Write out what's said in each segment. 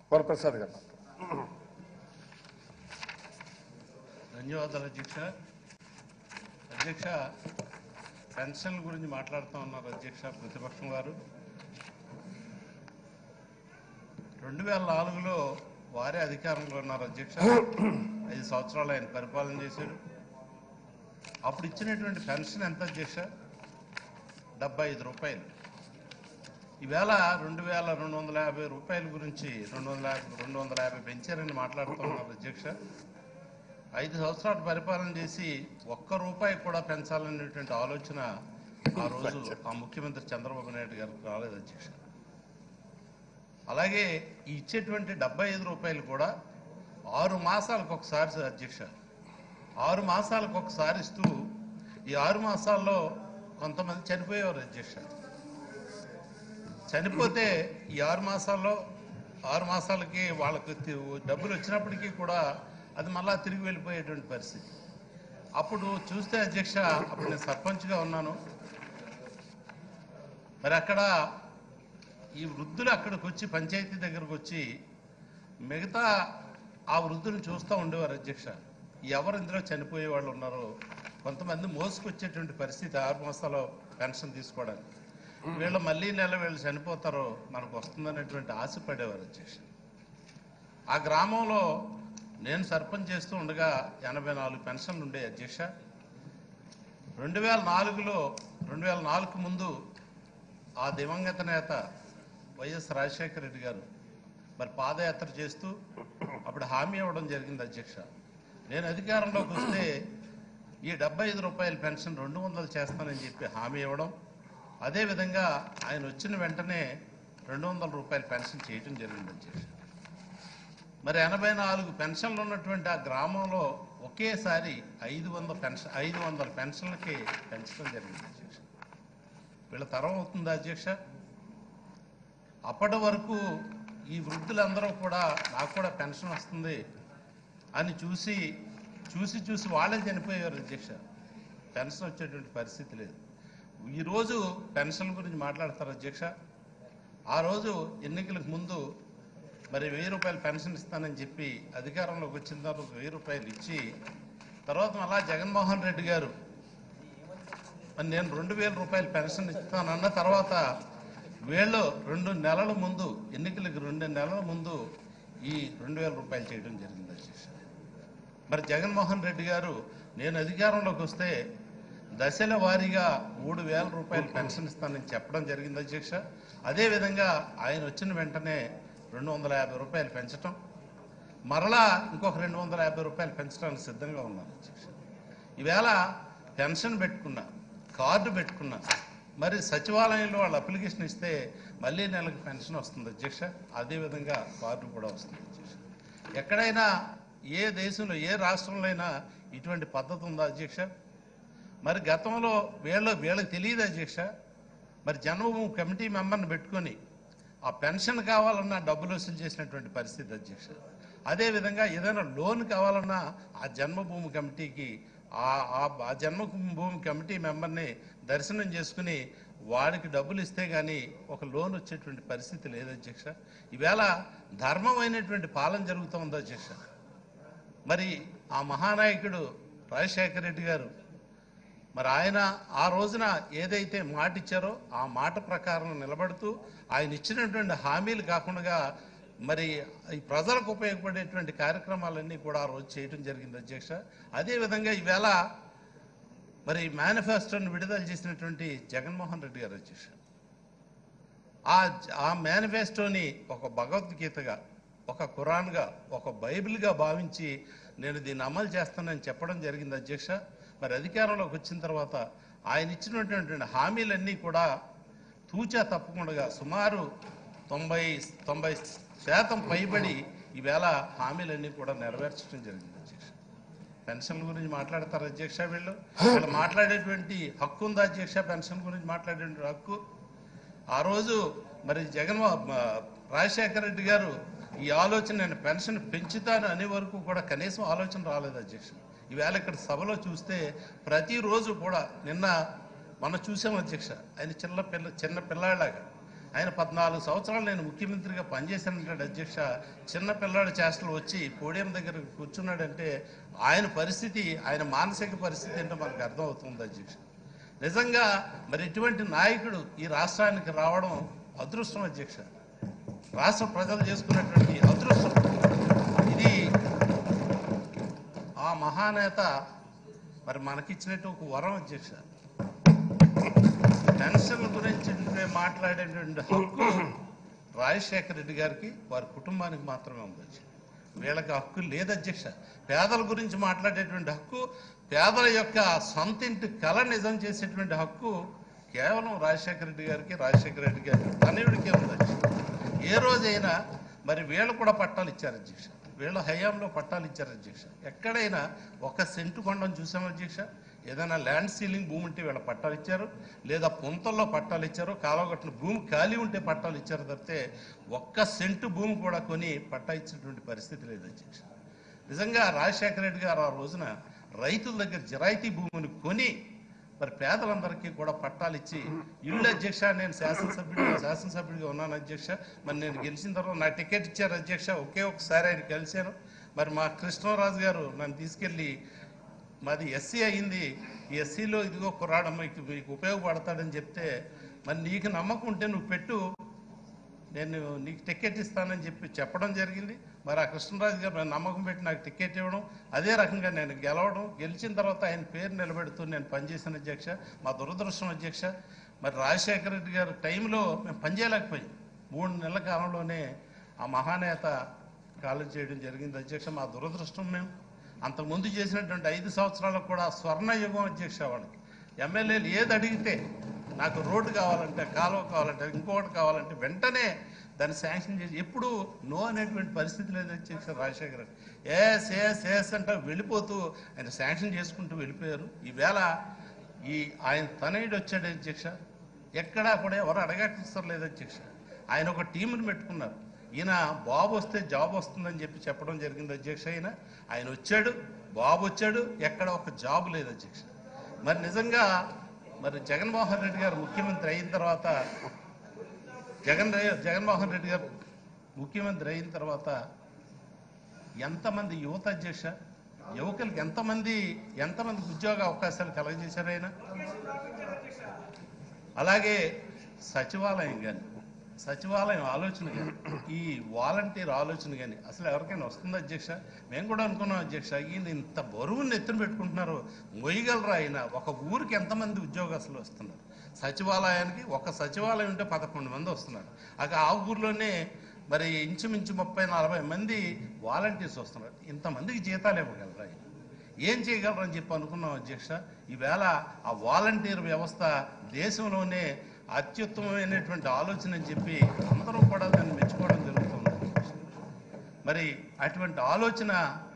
వరప్రసాద్ గారు ధన్యవాదాలు అధ్యక్ష అధ్యక్ష పెన్షన్ గురించి మాట్లాడుతూ ఉన్నారు అధ్యక్ష ప్రతిపక్షం వారు రెండు వేల నాలుగులో వారే అధికారంలో ఉన్నారు అధ్యక్ష ఐదు సంవత్సరాలు ఆయన పరిపాలన చేశారు అప్పుడు ఇచ్చినటువంటి పెన్షన్ ఎంత అధ్యక్ష డెబ్బై ఐదు రూపాయలు ఈవేళ రెండు వేల రెండు వందల యాభై రూపాయల గురించి రెండు వందల యాభై రెండు వందల యాభై పెంచారని మాట్లాడుతున్నారు అధ్యక్ష ఐదు సంవత్సరాలు పరిపాలన చేసి ఒక్క రూపాయి కూడా పెంచాలనేటువంటి ఆలోచన ఆ రోజు ఆ ముఖ్యమంత్రి చంద్రబాబు నాయుడు గారికి రాలేదు అధ్యక్ష అలాగే ఈ ఇచ్చేటువంటి డెబ్బై ఐదు రూపాయలు కూడా ఆరు మాసాలకు ఒకసారి అధ్యక్ష ఆరు మాసాలకు ఒకసారి ఇస్తూ ఈ ఆరు మాసాల్లో కొంతమంది చనిపోయేవారు అధ్యక్ష చనిపోతే ఈ ఆరు మాసాల్లో ఆరు మాసాలకి వాళ్ళకి తి- డబ్బులు వచ్చినప్పటికీ కూడా అది మళ్ళా తిరిగి వెళ్ళిపోయేటువంటి పరిస్థితి అప్పుడు చూస్తే అధ్యక్ష అప్పుడు నేను సర్పంచ్గా ఉన్నాను మరి అక్కడ ఈ వృద్ధులు అక్కడికి వచ్చి పంచాయతీ దగ్గరకు వచ్చి మిగతా ఆ వృద్ధులను చూస్తూ ఉండేవారు అధ్యక్ష ఎవరు ఇందులో చనిపోయే వాళ్ళు ఉన్నారో కొంతమంది మోసుకొచ్చేటువంటి పరిస్థితి ఆరు మాసాలు పెన్షన్ తీసుకోవడానికి వీళ్ళు మళ్ళీ నెల వీళ్ళు చనిపోతారో మనకు వస్తుందనేటువంటి ఆశ పడేవారు అధ్యక్ష ఆ గ్రామంలో నేను సర్పంచ్ చేస్తూ ఉండగా ఎనభై నాలుగు పెన్షన్లు ఉండే అధ్యక్ష రెండు వేల నాలుగులో రెండు వేల నాలుగు ముందు ఆ దివంగత నేత వైఎస్ రాజశేఖర రెడ్డి గారు మరి పాదయాత్ర చేస్తూ అప్పుడు హామీ ఇవ్వడం జరిగింది అధ్యక్ష నేను అధికారంలోకి వస్తే ఈ డెబ్బై ఐదు రూపాయల పెన్షన్ రెండు వందలు చేస్తానని చెప్పి హామీ ఇవ్వడం అదేవిధంగా ఆయన వచ్చిన వెంటనే రెండు వందల రూపాయల పెన్షన్ చేయడం జరిగింది అధ్యక్ష మరి ఎనభై నాలుగు పెన్షన్లు ఉన్నటువంటి ఆ గ్రామంలో ఒకేసారి ఐదు వందల పెన్షన్ ఐదు వందల పెన్షన్లకి పెంచడం జరిగింది అధ్యక్ష వీళ్ళ తరం అవుతుందా అధ్యక్ష అప్పటి వరకు ఈ వృద్ధులందరూ కూడా నాకు కూడా పెన్షన్ వస్తుంది అని చూసి చూసి చూసి వాళ్ళే చనిపోయారు అధ్యక్ష పెన్షన్ వచ్చేటువంటి పరిస్థితి లేదు ఈరోజు పెన్షన్ గురించి మాట్లాడతారు అధ్యక్ష ఆ రోజు ఎన్నికలకు ముందు మరి వెయ్యి రూపాయలు పెన్షన్ ఇస్తానని చెప్పి అధికారంలోకి వచ్చిన తర్వాత వెయ్యి రూపాయలు ఇచ్చి తర్వాత మళ్ళా జగన్మోహన్ రెడ్డి గారు మరి నేను రెండు వేల రూపాయలు పెన్షన్ ఇస్తానన్న తర్వాత వీళ్ళు రెండు నెలల ముందు ఎన్నికలకు రెండు నెలల ముందు ఈ రెండు వేల రూపాయలు చేయడం జరిగింది అధ్యక్ష మరి జగన్మోహన్ రెడ్డి గారు నేను అధికారంలోకి వస్తే దశల వారీగా మూడు వేల రూపాయలు పెన్షన్ ఇస్తానని చెప్పడం జరిగింది అధ్యక్ష అదేవిధంగా ఆయన వచ్చిన వెంటనే రెండు వందల యాభై రూపాయలు పెంచటం మరలా ఇంకొక రెండు వందల యాభై రూపాయలు పెంచడానికి సిద్ధంగా ఉన్నాను అధ్యక్ష ఈవేళ పెన్షన్ పెట్టుకున్నా కార్డు పెట్టుకున్నా మరి సచివాలయంలో వాళ్ళు అప్లికేషన్ ఇస్తే మళ్ళీ నెలకు పెన్షన్ వస్తుంది అధ్యక్ష అదేవిధంగా కార్డు కూడా వస్తుంది అధ్యక్ష ఎక్కడైనా ఏ దేశంలో ఏ రాష్ట్రంలో అయినా ఇటువంటి పద్ధతి ఉందా అధ్యక్ష మరి గతంలో వీళ్ళ వీళ్ళకి తెలియదు అధ్యక్ష మరి జన్మభూమి కమిటీ మెంబర్ని పెట్టుకొని ఆ పెన్షన్ కావాలన్నా డబ్బులు వసూలు చేసినటువంటి పరిస్థితి అధ్యక్ష అదేవిధంగా ఏదైనా లోన్ కావాలన్నా ఆ జన్మభూమి కమిటీకి ఆ ఆ- ఆ జన్మభూమి కమిటీ మెంబర్ని దర్శనం చేసుకుని వాడికి డబ్బులు ఇస్తే గానీ ఒక లోన్ వచ్చేటువంటి పరిస్థితి లేదు అధ్యక్ష ఈవేళ ధర్మమైనటువంటి పాలన జరుగుతూ ఉంది అధ్యక్ష మరి ఆ మహానాయకుడు రాజశేఖర రెడ్డి గారు మరి ఆయన ఆ రోజున ఏదైతే మాట ఇచ్చారో ఆ మాట ప్రకారం నిలబడుతూ ఆయన ఇచ్చినటువంటి హామీలు కాకుండా మరి ఈ ప్రజలకు ఉపయోగపడేటువంటి కార్యక్రమాలన్నీ కూడా ఆ రోజు చేయడం జరిగింది అధ్యక్ష అదేవిధంగా ఈవేళ మరి మేనిఫెస్టోని విడుదల చేసినటువంటి జగన్మోహన్ రెడ్డి గారు అధ్యక్ష ఆ ఆ మేనిఫెస్టోని ఒక భగవద్గీతగా ఒక ఖురాన్గా ఒక బైబిల్గా భావించి నేను దీన్ని అమలు చేస్తానని చెప్పడం జరిగింది అధ్యక్ష మరి అధికారంలోకి వచ్చిన తర్వాత ఆయన ఇచ్చినటువంటి హామీలన్నీ కూడా తూచా తప్పకుండా సుమారు తొంభై తొంభై శాతం పైబడి ఈవేళ హామీలన్నీ కూడా నెరవేర్చడం జరిగింది అధ్యక్ష పెన్షన్ల గురించి మాట్లాడతారు అధ్యక్ష వీళ్ళు వీళ్ళు మాట్లాడేటువంటి హక్కు ఉందా అధ్యక్ష పెన్షన్ గురించి మాట్లాడేటువంటి హక్కు ఆ రోజు మరి జగన్ రాజశేఖర రెడ్డి గారు ఈ ఆలోచన నేను పెన్షన్ పెంచుతాను అనే వరకు కూడా కనీసం ఆలోచన రాలేదు అధ్యక్ష ఈవేళ ఇక్కడ సభలో చూస్తే ప్రతిరోజు కూడా నిన్న మనం చూసాం అధ్యక్ష ఆయన చిన్న పిల్ల చిన్న పిల్లాడిలాగా ఆయన పద్నాలుగు సంవత్సరాలు నేను ముఖ్యమంత్రిగా పనిచేశానంటాడు అధ్యక్ష చిన్న పిల్లాడి చేష్టలు వచ్చి పోడియం దగ్గర కూర్చున్నాడంటే ఆయన పరిస్థితి ఆయన మానసిక పరిస్థితి ఏంటో మనకు అర్థమవుతుంది అధ్యక్ష నిజంగా మరి ఇటువంటి నాయకుడు ఈ రాష్ట్రానికి రావడం అదృష్టం అధ్యక్ష రాష్ట్ర ప్రజలు చేసుకున్నటువంటి అదృష్టం ఇది ఆ మహానేత మరి మనకిచ్చినట్టు ఒక వరం అధ్యక్ష పెన్షన్ గురించి మాట్లాడేటువంటి హక్కు రాజశేఖర రెడ్డి గారికి వారి కుటుంబానికి మాత్రమే ఉంది అధ్యక్ష. వీళ్ళకి హక్కు లేదు అధ్యక్ష పేదల గురించి మాట్లాడేటువంటి హక్కు పేదల యొక్క సొంత ఇంటి కళ నిజం చేసేటువంటి హక్కు కేవలం రాజశేఖర రెడ్డి గారికి రాజశేఖర రెడ్డి గారికి తనయుడికే ఉంది అధ్యక్ష ఏ రోజైనా మరి వీళ్ళు కూడా పట్టాలు ఇచ్చారు అధ్యక్ష వీళ్ళ హయాంలో పట్టాలు ఇచ్చారు అధ్యక్ష ఎక్కడైనా ఒక సెంటు కొండను చూసాం అధ్యక్ష ఏదైనా ల్యాండ్ సీలింగ్ భూమి ఉంటే వీళ్ళ పట్టాలు ఇచ్చారు లేదా పుంతల్లో పట్టాలు ఇచ్చారు కాలువగట్ల భూమి ఖాళీ ఉంటే పట్టాలు ఇచ్చారు తప్పితే ఒక్క సెంటు భూమి కూడా కొని పట్టా ఇచ్చినటువంటి పరిస్థితి లేదు అధ్యక్ష నిజంగా రాజశేఖర రెడ్డి గారు ఆ రోజున రైతుల దగ్గర జిరాయితీ భూమిని కొని మరి పేదలందరికీ కూడా పట్టాలు ఇచ్చి ఇల్లు అధ్యక్ష నేను శాసనసభ్యుడిగా శాసనసభ్యుడిగా ఉన్నాను అధ్యక్ష మరి నేను గెలిచిన తర్వాత నా టికెట్ ఇచ్చారు అధ్యక్ష ఒకే ఒకసారి ఆయన కలిశాను మరి మా కృష్ణరాజు గారు నన్ను తీసుకెళ్ళి మాది ఎస్సీ అయింది ఈ ఎస్సీలో ఇదిగో కుర్రాడు మీకు మీకు ఉపయోగపడతాడని చెప్తే మరి నీకు నమ్మకం ఉంటే నువ్వు పెట్టు నేను నీకు టికెట్ ఇస్తానని చెప్పి చెప్పడం జరిగింది మరి ఆ కృష్ణరాజు గారు నాకు నమ్మకం పెట్టి నాకు టికెట్ ఇవ్వడం అదే రకంగా నేను గెలవడం గెలిచిన తర్వాత ఆయన పేరు నిలబెడుతూ నేను పనిచేసిన అధ్యక్ష మా దురదృష్టం అధ్యక్ష మరి రాజశేఖర రెడ్డి గారి టైంలో మేము పనిచేయలేకపోయాం మూడు నెలల కాలంలోనే ఆ మహానేత కాలం చేయడం జరిగింది అధ్యక్ష మా దురదృష్టం మేము అంతకుముందు చేసినటువంటి ఐదు సంవత్సరాలకు కూడా స్వర్ణయుగం అధ్యక్ష వాళ్ళకి ఎమ్మెల్యేలు ఏది అడిగితే నాకు రోడ్డు కావాలంటే కాలువ కావాలంటే ఇంకొకటి కావాలంటే వెంటనే దాన్ని శాంక్షన్ చేసి ఎప్పుడు నో అనేటువంటి పరిస్థితి లేదు అధ్యక్ష రాజశేఖర్ రెడ్డి ఏఎస్ ఏఎస్ ఏఎస్ అంటే వెళ్ళిపోతూ ఆయన శాంక్షన్ చేసుకుంటూ వెళ్ళిపోయారు ఈవేళ ఈ ఆయన తనయుడు వచ్చాడు అధ్యక్ష ఎక్కడా కూడా ఎవరు అడగక్కర్లేదు లేదు అధ్యక్ష ఆయన ఒక టీంని పెట్టుకున్నారు ఈయన బాబు వస్తే జాబ్ వస్తుందని చెప్పి చెప్పడం జరిగింది అధ్యక్ష ఆయన ఆయన వచ్చాడు బాబు వచ్చాడు ఎక్కడ ఒక జాబ్ లేదు అధ్యక్ష మరి నిజంగా మరి జగన్మోహన్ రెడ్డి గారు ముఖ్యమంత్రి అయిన తర్వాత జగన్ రే- జగన్మోహన్ రెడ్డి గారు ముఖ్యమంత్రి అయిన తర్వాత ఎంతమంది యువత అధ్యక్ష యువకులకు ఎంతమంది ఎంతమందికి ఉద్యోగ అవకాశాలు కలగజేశారు ఆయన అలాగే సచివాలయం కానీ సచివాలయం ఆలోచన కానీ ఈ వాలంటీర్ ఆలోచన కానీ అసలు ఎవరికైనా వస్తుందా అధ్యక్ష మేము కూడా అనుకున్నాం అధ్యక్ష ఈయన ఇంత బరువుని ఎత్తున పెట్టుకుంటున్నారు మొయ్యగలరా ఆయన ఒక ఊరికి ఎంతమంది ఉద్యోగస్తులు వస్తున్నారు సచివాలయానికి ఒక సచివాలయం ఉంటే పదకొండు మంది వస్తున్నారు అక ఆ ఊర్లోనే మరి ఇంచుమించు ముప్పై నలభై మంది వాలంటీర్స్ వస్తున్నారు ఇంతమందికి జీతాలు ఇవ్వగలరా ఆయన? ఏం చేయగలరని చెప్పి అనుకున్నాం అధ్యక్ష ఈవేళ ఆ వాలంటీర్ వ్యవస్థ దేశంలోనే అత్యుత్తమమైనటువంటి ఆలోచన అని చెప్పి అందరూ కూడా దాన్ని మెచ్చుకోవడం జరుగుతుంది అధ్యక్ష. మరి అటువంటి ఆలోచన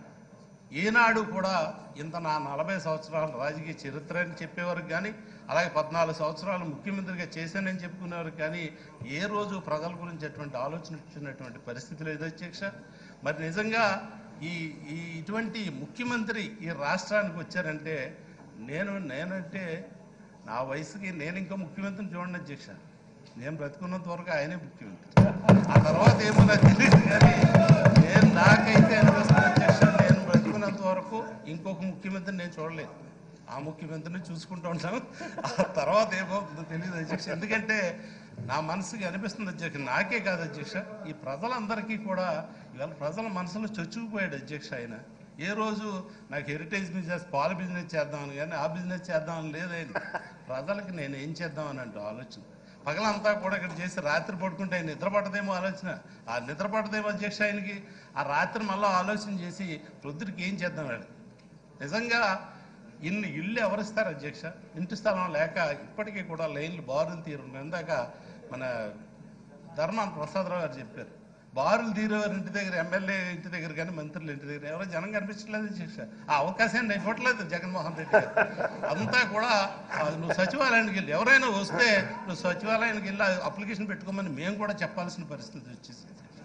ఈనాడు కూడా ఇంత నా నలభై సంవత్సరాల రాజకీయ చరిత్ర అని చెప్పేవారు కానీ అలాగే పద్నాలుగు సంవత్సరాలు ముఖ్యమంత్రిగా చేశానని చెప్పుకునేవారు కానీ ఏ రోజు ప్రజల గురించి అటువంటి ఆలోచన ఇచ్చినటువంటి పరిస్థితి లేదు అధ్యక్ష మరి నిజంగా ఈ ఈ ఇటువంటి ముఖ్యమంత్రి ఈ రాష్ట్రానికి వచ్చారంటే నేను నేనంటే నా వయసుకి నేను ఇంకా ముఖ్యమంత్రిని చూడండి అధ్యక్ష నేను బ్రతుకున్నంత వరకు ఆయనే ముఖ్యమంత్రి ఆ తర్వాత ఏమో నాకు తెలియదు కానీ నేను నాకైతే అనిపిస్తుంది అధ్యక్ష నేను బ్రతుకున్నంత వరకు ఇంకొక ముఖ్యమంత్రిని నేను చూడలేదు ఆ ముఖ్యమంత్రిని చూసుకుంటూ ఉంటాను ఆ తర్వాత ఏమవుతుందో తెలియదు అధ్యక్ష ఎందుకంటే నా మనసుకి అనిపిస్తుంది అధ్యక్ష నాకే కాదు అధ్యక్ష ఈ ప్రజలందరికీ కూడా ఇవాళ ప్రజల మనసులో చొచ్చుకుపోయాడు అధ్యక్ష ఆయన ఏ రోజు నాకు హెరిటేజ్ బిజినెస్ పాల బిజినెస్ చేద్దామని కానీ ఆ బిజినెస్ చేద్దామని లేదని ప్రజలకి నేను ఏం చేద్దామని అంటే ఆలోచన పగలంతా కూడా ఇక్కడ చేసి రాత్రి పడుకుంటే ఆయన నిద్ర పట్టదేమో ఆలోచన ఆ నిద్ర పట్టదేమో అధ్యక్ష ఆయనకి ఆ రాత్రి మళ్ళీ ఆలోచన చేసి ప్రొద్దుడికి ఏం చేద్దాం వాడు నిజంగా ఇన్ని ఇల్లు ఎవరిస్తారు అధ్యక్ష ఇంటి స్థలం లేక ఇప్పటికీ కూడా లైన్లు బారులు తీరు ఇందాక మన ధర్మాన్ ప్రసాదరావు గారు చెప్పారు బారులు తీరేవారు ఇంటి దగ్గర ఎమ్మెల్యే ఇంటి దగ్గర కానీ మంత్రులు ఇంటి దగ్గర ఎవరో జనం కనిపించట్లేదు అధ్యక్ష ఆ అవకాశాన్ని ఇవ్వట్లేదు జగన్మోహన్ రెడ్డి గారు అంతా కూడా ఆ, నువ్వు సచివాలయానికి వెళ్ళి ఎవరైనా వస్తే నువ్వు సచివాలయానికి వెళ్ళి అప్లికేషన్ పెట్టుకోమని మేము కూడా చెప్పాల్సిన పరిస్థితి వచ్చేసి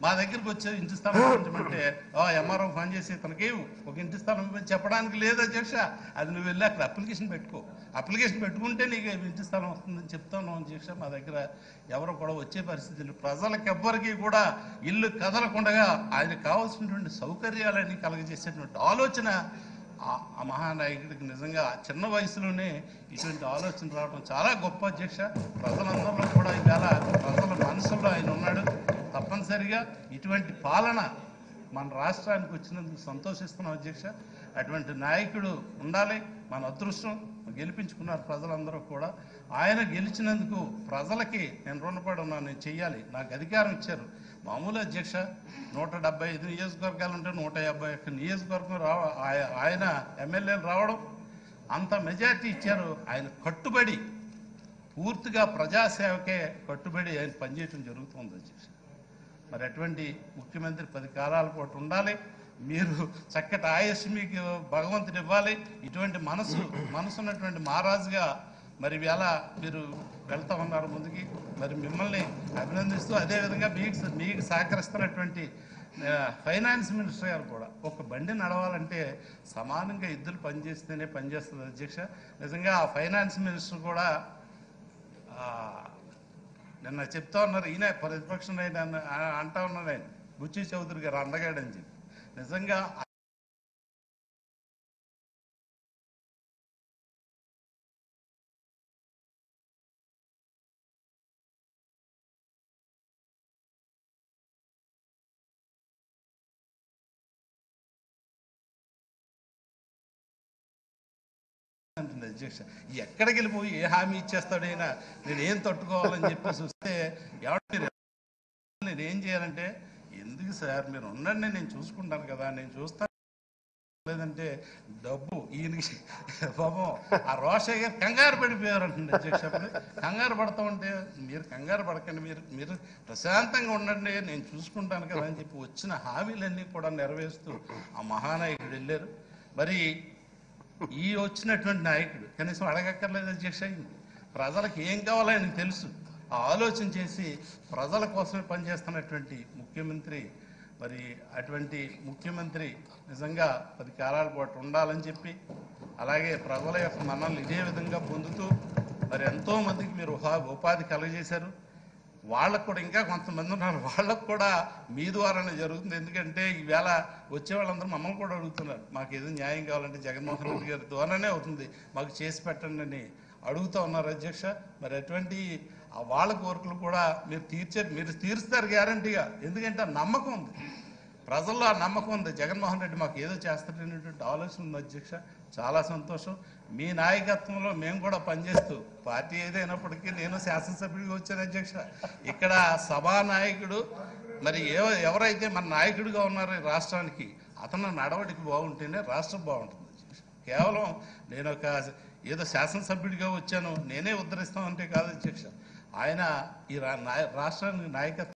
మా దగ్గరికి వచ్చే ఇంటి స్థలం ఇప్పించమంటే ఓ ఎంఆర్ఓ ఫోన్ చేసి తనకి ఒక ఇంటి స్థలం ఇవ్వని చెప్పడానికి లేదు అధ్యక్ష అది నువ్వు వెళ్ళి అక్కడ అప్లికేషన్ పెట్టుకో అప్లికేషన్ పెట్టుకుంటే నీకు ఇంటి స్థలం వస్తుందని చెప్తాను అధ్యక్ష మా దగ్గర ఎవరు కూడా వచ్చే పరిస్థితి లేదు ప్రజలకు ఎవ్వరికీ కూడా ఇల్లు కదలకుండా ఆయనకు కావాల్సినటువంటి సౌకర్యాలన్నీ కలగజేసేటువంటి ఆలోచన ఆ- ఆ మహానాయకుడికి నిజంగా చిన్న వయసులోనే ఇటువంటి ఆలోచన రావడం చాలా గొప్ప అధ్యక్ష ప్రజలందరిలో కూడా ఇవాళ ప్రజల మనసులో ఆయన ఉన్నాడు తప్పనిసరిగా ఇటువంటి పాలన మన రాష్ట్రానికి వచ్చినందుకు సంతోషిస్తున్నాం అధ్యక్ష అటువంటి నాయకుడు ఉండాలి మన అదృష్టం గెలిపించుకున్నారు ప్రజలందరూ కూడా ఆయన గెలిచినందుకు ప్రజలకి నేను రుణపడి ఉన్నాను నేను చెయ్యాలి నాకు అధికారం ఇచ్చారు మామూలు అధ్యక్ష నూట డెబ్బై ఐదు నియోజకవర్గాలు ఉంటే నూట యాభై ఒక్క నియోజకవర్గం రావ ఆయ- ఆయన ఎమ్మెల్యేలు రావడం అంత మెజార్టీ ఇచ్చారు ఆయన కట్టుబడి పూర్తిగా ప్రజాసేవకే కట్టుబడి ఆయన పనిచేయటం జరుగుతుంది అధ్యక్ష మరి అటువంటి ముఖ్యమంత్రి పది కాలాల పాటు ఉండాలి మీరు చక్కటి ఆయుష్ మీకు భగవంతుడు ఇవ్వాలి ఇటువంటి మనసు మనసు ఉన్నటువంటి మహారాజుగా మరి వేళ మీరు వెళ్తా ఉన్నారు ముందుకి మరి మిమ్మల్ని అభినందిస్తూ అదేవిధంగా మీకు మీకు సహకరిస్తున్నటువంటి ఆ, ఫైనాన్స్ మినిస్టర్ గారు కూడా ఒక బండి నడవాలంటే సమానంగా ఇద్దరు పనిచేస్తేనే పనిచేస్తుంది అధ్యక్ష నిజంగా ఆ ఫైనాన్స్ మినిస్టర్ కూడా ఆ, నిన్న చెప్తా ఉన్నారు ఈయన ప్రతిపక్షం ఆయన అన్న- ఆ- అంటా ఉన్నారు ఆయన బుచ్చి చౌదరి గారు అందగాడని చెప్పి నిజంగా అంటుంది అధ్యక్ష ఎక్కడికి వెళ్ళిపోయి ఏ హామీ ఇచ్చేస్తాడు అయినా నేను ఏం తట్టుకోవాలని చెప్పి చూస్తే ఎవరు మీరు నేను ఏం చేయాలంటే ఎందుకు సార్ మీరు ఉండండి నేను చూసుకుంటాను కదా నేను చూస్తాను లేదంటే డబ్బు ఈయనకి పాపం ఆ రోషయ్య గారు కంగారు పడిపోయారు అంటుంది అధ్యక్ష అప్పుడు. కంగారు పడతా ఉంటే మీరు కంగారు పడకండి మీరు మీరు ప్రశాంతంగా ఉండండి నేను చూసుకుంటాను కదా అని చెప్పి వచ్చిన హామీలన్నీ కూడా నెరవేరుస్తూ ఆ మహానాయకుడు వెళ్ళారు మరి ఈ వచ్చినటువంటి నాయకుడు కనీసం అడగక్కర్లేదు అధ్యక్ష ప్రజలకు ఏం కావాలో ఆయనకు తెలుసు ఆ ఆలోచన చేసి ప్రజల కోసమే పనిచేస్తున్నటువంటి ముఖ్యమంత్రి మరి అటువంటి ముఖ్యమంత్రి నిజంగా పది కాలాల పాటు ఉండాలని చెప్పి అలాగే ప్రజల యొక్క మన్నలు ఇదే విధంగా పొందుతూ మరి ఎంతో మందికి మీరు ఉహా- ఉపాధి కలగజేశారు వాళ్ళకు కూడా ఇంకా కొంతమంది ఉన్నారు వాళ్ళకు కూడా మీ ద్వారానే జరుగుతుంది ఎందుకంటే ఈవేళ వచ్చే వాళ్ళందరూ మమ్మల్ని కూడా అడుగుతున్నారు మాకు ఏదో న్యాయం కావాలంటే జగన్మోహన్ రెడ్డి గారి ద్వారానే అవుతుంది మాకు చేసి పెట్టండి అని అడుగుతూ ఉన్నారు అధ్యక్ష మరి అటువంటి ఆ వాళ్ళ కోరికలు కూడా మీరు తీర్చే మీరు తీరుస్తారు గ్యారంటీగా ఎందుకంటే ఆ నమ్మకం ఉంది ప్రజల్లో ఆ నమ్మకం ఉంది జగన్మోహన్ రెడ్డి మాకు ఏదో చేస్తాడనేటువంటి ఆలోచన ఉంది అధ్యక్ష చాలా సంతోషం మీ నాయకత్వంలో మేము కూడా పనిచేస్తూ పార్టీ ఏదైనప్పటికీ నేను శాసనసభ్యుడిగా వచ్చాను అధ్యక్ష ఇక్కడ సభా నాయకుడు మరి ఎవ- ఎవరైతే మన నాయకుడిగా ఉన్నారో ఈ రాష్ట్రానికి అతను నడవడికి బాగుంటేనే రాష్ట్రం బాగుంటుంది అధ్యక్ష కేవలం నేను ఒక ఏదో శాసనసభ్యుడిగా వచ్చాను నేనే ఉద్ధరిస్తామంటే కాదు అధ్యక్ష ఆయన ఈ రా- నాయ- రాష్ట్రానికి నాయకత్వం